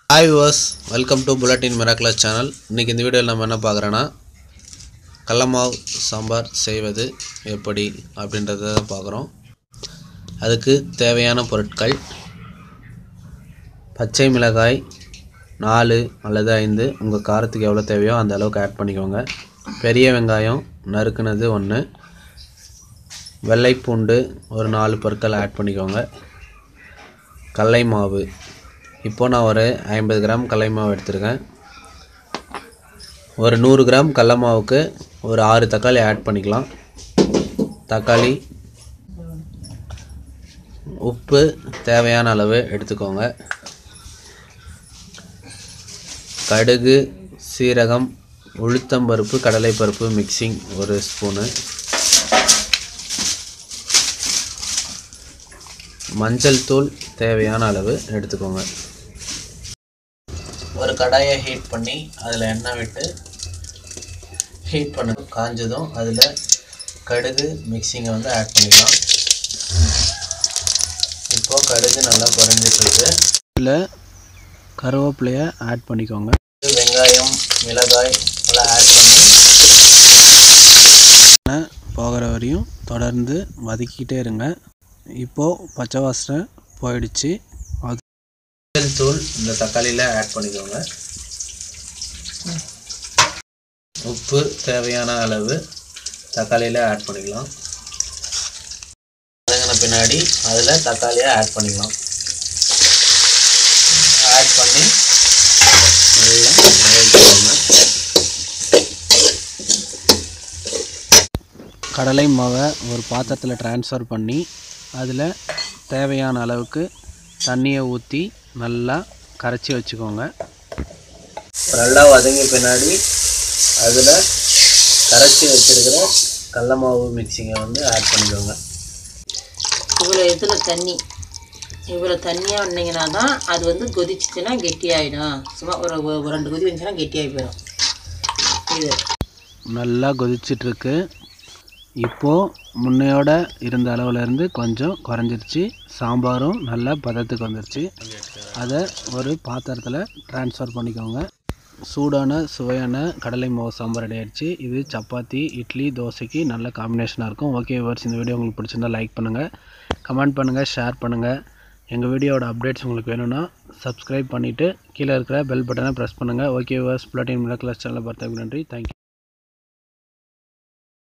hi viewers welcome to bulletin miraculous channel இன்றைக்கி இந்த வீடியோவில் நம்ம என்ன பார்க்குறோன்னா கடலமாவு சாம்பார் செய்வது எப்படி அப்படின்றத தான் பார்க்குறோம் அதுக்கு தேவையான பொருட்கள் பச்சை மிளகாய் நாலு அல்லது ஐந்து உங்கள் காரத்துக்கு எவ்வளோ தேவையோ அந்த அளவுக்கு ஆட் பண்ணிக்கோங்க பெரிய வெங்காயம் நறுக்குனது ஒன்று வெள்ளைப்பூண்டு ஒரு நாலு பற்கள் ஆட் பண்ணிக்கோங்க கடலை மாவு இப்போ நான் ஒரு ஐம்பது கிராம் கடலை மாவு எடுத்திருக்கேன் ஒரு நூறு கிராம் கடல மாவுக்கு ஒரு ஆறு தக்காளி ஆட் பண்ணிக்கலாம் தக்காளி உப்பு தேவையான அளவு எடுத்துக்கோங்க கடுகு சீரகம் உளுத்தம்பருப்பு கடலைப்பருப்பு மிக்சிங் ஒரு ஸ்பூனு மஞ்சள் தூள் தேவையான அளவு எடுத்துக்கோங்க ஒரு கடாயை ஹீட் பண்ணி அதில் எண்ணெய் விட்டு ஹீட் பண்ண காஞ்சதும் அதில் கடுகு மிக்சிங்கை வந்து ஆட் பண்ணிக்கலாம் இப்போது கடுகு நல்லா குறைஞ்சிட்ருக்கு இதில் கருவேப்பிலையை ஆட் பண்ணிக்கோங்க வெங்காயம் மிளகாய் எல்லாம் ஆட் பண்ணி போகிற வரையும் தொடர்ந்து வதக்கிட்டே இருங்க இப்போது பச்சை வாசனை போயிடுச்சு அது மஞ்சள் தூள் இந்த தக்காளியில் ஆட் பண்ணிக்கோங்க உப்பு தேவையான அளவு தக்காளியில் ஆட் பண்ணிக்கலாம் வதங்கின பின்னாடி அதில் தக்காளியை ஆட் பண்ணிக்கலாம் ஆட் பண்ணி நல்லா வதக்கிக்கோங்க கடலை மாவை ஒரு பாத்திரத்தில் ட்ரான்ஸ்ஃபர் பண்ணி அதில் தேவையான அளவுக்கு தண்ணியை ஊற்றி நல்லா கரைச்சி வச்சுக்கோங்க நல்லா வதங்கிய பின்னாடி அதில் கரைச்சி வச்சுருக்கிற கடல மாவு மிக்சிங்கை வந்து ஆட் பண்ணிக்கோங்க இவ்வளோ இதில் தண்ணி இவ்வளோ தண்ணியாக வந்தீங்கன்னா தான் அது வந்து கொதிச்சிச்சுன்னா கெட்டியாயிடும் சும்மா ஒரு ஒரு- ஒரு ரெண்டு கொதி வந்துச்சுன்னா கெட்டியாகி போயிடும் இது நல்லா கொதிச்சிட்ருக்கு இப்போது முன்னையோட இருந்த அளவுலேருந்து கொஞ்சம் குறைஞ்சிருச்சு சாம்பாரும் நல்லா பதத்துக்கு வந்துருச்சு அதை ஒரு பாத்திரத்தில் ட்ரான்ஸ்ஃபர் பண்ணிக்கோங்க சூடான சுவையான கடலை மாவு சாம்பார் ரெடி ஆயிடுச்சு இது சப்பாத்தி இட்லி தோசைக்கு நல்ல காம்பினேஷனாக இருக்கும் ஓகே வர்ஸ் இந்த வீடியோ உங்களுக்கு பிடிச்சிருந்தா லைக் பண்ணுங்கள் கமெண்ட் பண்ணுங்கள் ஷேர் பண்ணுங்கள் எங்கள் வீடியோவோட அப்டேட்ஸ் உங்களுக்கு வேணும்னா சப்ஸ்கிரைப் பண்ணிவிட்டு கீழே இருக்கிற பெல் பட்டனை ப்ரெஸ் பண்ணுங்கள் ஓகே வர்ஸ் பிளட்டின் மிளக் கிளாஸ் சேனலை பார்த்ததுக்கு நன்றி தேங்க்யூ